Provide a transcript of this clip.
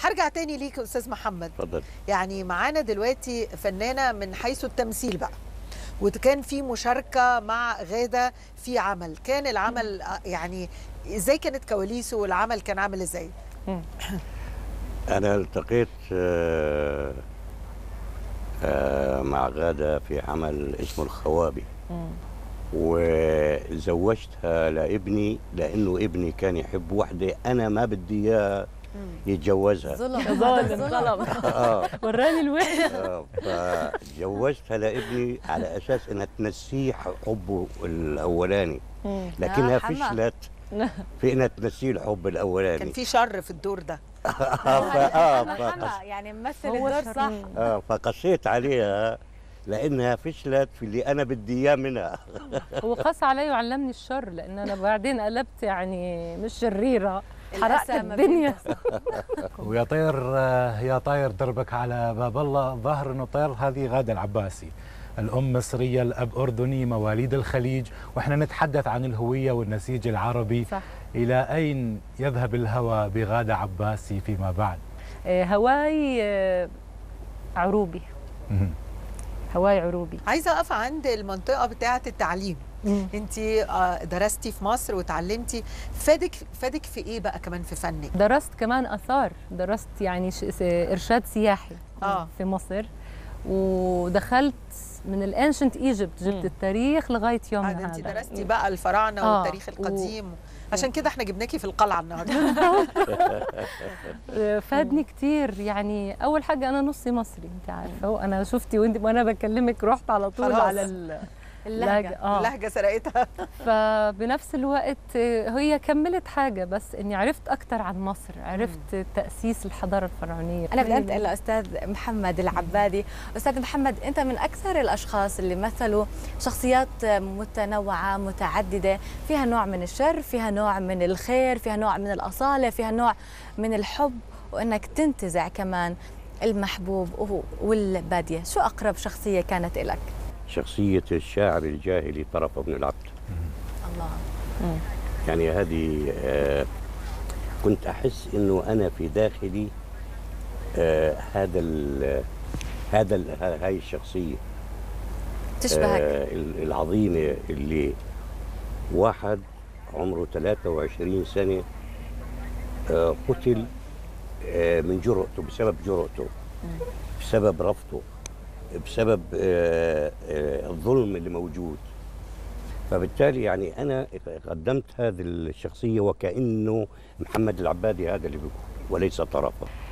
هرجع تاني ليك يا استاذ محمد اتفضل يعني معانا دلوقتي فنانه من حيث التمثيل بقى وكان في مشاركه مع غاده في عمل كان العمل آه، يعني ازاي كانت كواليسه والعمل كان عامل ازاي انا التقيت آه، آه، مع غاده في عمل اسمه الخوابي وزوجتها لابني لانه ابني كان يحب وحده انا ما بدي اياه يتجوزها ظلم ظالم ظلم اه وراني الوحده آه، فجوزتها لابني على اساس انها تنسيه حبه الاولاني لكنها آه، حما. فشلت في انها تنسيه الحب كان الاولاني في شر في الدور ده آه، ف- آه، محمد فقص- يعني ممثل هو الدور صح آه، فقسيت عليها لانها فشلت في اللي انا بدي اياه منها هو قاس علي وعلمني الشر لان انا بعدين قلبت يعني مش شريره حرقت الأسى ما الدنيا ويا طير آه، يا طاير دربك على باب الله ظهر انه طير هذه غاده العباسي الام مصريه الاب اردني مواليد الخليج واحنا نتحدث عن الهويه والنسيج العربي صح الى اين يذهب الهوى بغاده عباسي فيما بعد آه، هواي آه، عروبي مهم. هواي عروبي عايزه اقف عند المنطقه بتاعه التعليم انت درستي في مصر وتعلمتي فادك فادك في ايه بقى كمان في فنك درست كمان اثار درست يعني ش- س- ارشاد سياحي آه. في مصر ودخلت من الانشنت ايجيبت جبت التاريخ لغايه يومنا عاد انت هذا درستي بقى الفراعنه آه، والتاريخ و- القديم عشان كده احنا جبناكي في القلعه النهارده آه، فادني كتير يعني اول حاجه انا نصي مصري انت عارفه وانا شفتي وانت وانا بكلمك رحت على طول خلاص. على ال- اللهجه اه اللهجه سرقتها فبنفس الوقت آه، هي كملت حاجه بس اني عرفت اكتر عن مصر عرفت تاسيس الحضاره الفرعونيه انا بدي انتقل لاستاذ محمد العبادي استاذ محمد انت من اكثر الاشخاص اللي مثلوا شخصيات متنوعه متعدده فيها نوع من الشر فيها نوع من الخير فيها نوع من الاصاله فيها نوع من الحب وانك تنتزع كمان المحبوب وهو- والباديه شو اقرب شخصيه كانت لك شخصيه الشاعر الجاهلي طرف بن العبد الله يعني هذه آه، كنت احس انه انا في داخلي آه، هذا ال هذا ال هاي الشخصيه تشبهك آه، ال- العظيمه اللي واحد عمره 23 سنه آه، قتل آه، من جرأته بسبب جرأته بسبب رفضه بسبب آه، آه، الظلم اللي موجود فبالتالي يعني انا قدمت هذه الشخصيه وكانه محمد العبادي هذا اللي بيقول وليس طرفه